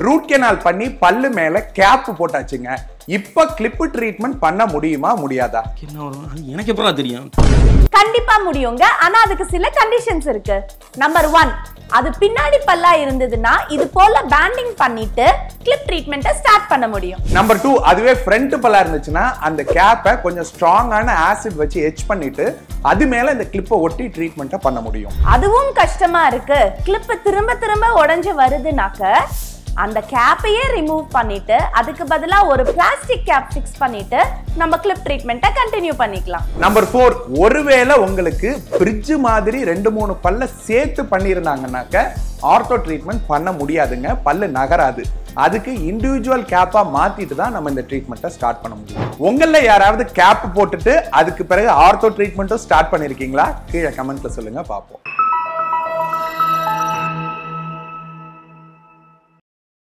root canal பண்ணி பல்லு மேல கேப் போட்டாச்சுங்க இப்ப கிளிப் ட்ரீட்மெண்ட் பண்ண முடியுமா முடியாதா என்ன வரும் அது எனக்கு எப்படா தெரியும் கண்டிப்பா முடியுங்க ஆனா அதுக்கு சில கண்டிஷன்ஸ் இருக்கு நம்பர் ஒன் அது பின்னாடி பல்லா இருந்ததுன்னா இது போல பேண்டிங் பண்ணிட்டு கிளிப் ட்ரீட்மெண்ட்டை ஸ்டார்ட் பண்ண முடியும் நம்பர் டூ அதுவே ஃப்ரண்ட் பல்லா இருந்துச்சுன்னா அந்த கேப்பை கொஞ்சம் ஸ்ட்ராங்கான ஆசிட் வச்சு எச் பண்ணிட்டு அது மேல இந்த கிளிப்பை ஒட்டி ட்ரீட்மெண்ட்டை பண்ண முடியும் அதுவும் கஷ்டமா இருக்கு கிளிப் திரும்ப திரும்ப உடைஞ்சு வருதுனாக்க அந்த கேப்பையே ரிமூவ் பண்ணிட்டு அதுக்கு பதிலா ஒரு பிளாஸ்டிக் கேப் ஃபிக்ஸ் பண்ணிட்டு நம்ம கிளிப் ட்ரீட்மெண்ட்டை கண்டினியூ பண்ணிக்கலாம் நம்பர் ஃபோர் ஒருவேளை உங்களுக்கு பிரிட்ஜ் மாதிரி ரெண்டு மூணு பல்ல சேர்த்து பண்ணியிருந்தாங்கன்னாக்க ஆர்த்தோ ட்ரீட்மெண்ட் பண்ண முடியாதுங்க பல்லு நகராது அதுக்கு இண்டிவிஜுவல் கேப்பா மாத்திட்டு தான் நம்ம இந்த ட்ரீட்மெண்ட்டை ஸ்டார்ட் பண்ண முடியும் உங்கள யாராவது கேப் போட்டுட்டு அதுக்கு பிறகு ஆர்த்தோ ட்ரீட்மெண்ட்டும் ஸ்டார்ட் பண்ணிருக்கீங்களா கீழே கமெண்ட்ல சொல்லுங்க பார்ப்போம்